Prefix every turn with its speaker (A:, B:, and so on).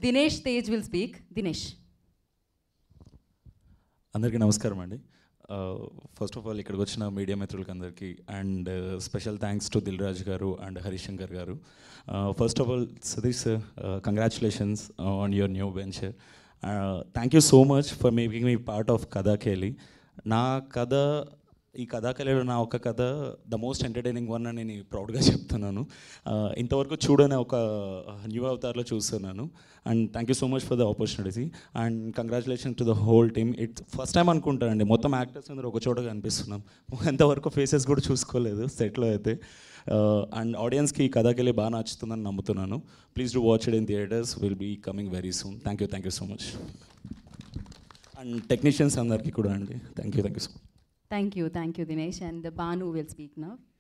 A: Dinesh Tej will speak. Dinesh.
B: అందరికీ నమస్కారం అండి ఫస్ట్ ఆఫ్ ఆల్ ఇక్కడికి వచ్చిన మీడియా మిత్రులకి అందరికీ and special thanks to Dil Raju garu and Harish Shankar garu first of all Satish sir congratulations on your new venture thank you so much for making me part of Kathakeli నా కథ ఈ కథాకళలో నా ఒక కథ ద మోస్ట్ ఎంటర్టైనింగ్ వన్ అని నేను ప్రౌడ్గా చెప్తున్నాను Uh, ఇంతవరకు చూడని ఒక న్యూ అవతార్లో చూస్తున్నాను and thank you so much for the opportunity and congratulation to the whole team it's first time అనుకుంటానండి మొత్తం యాక్టర్స్ అందరూ ఒక చోట కనిపిస్తున్నాం ఎంతవరకు ఫేసెస్ కూడా చూసుకోలేదు సెట్లో అయితే అండ్ ఆడియన్స్కి ఈ కథాకెళ్ళి బాగా నచ్చుతుందని నమ్ముతున్నాను please do watch it in theatres will be coming very soon thank you thank you so much and technicians అందరికీ కూడా అండి thank you thank you so much
A: Thank you, thank you, Dinesh. And Banu will speak now.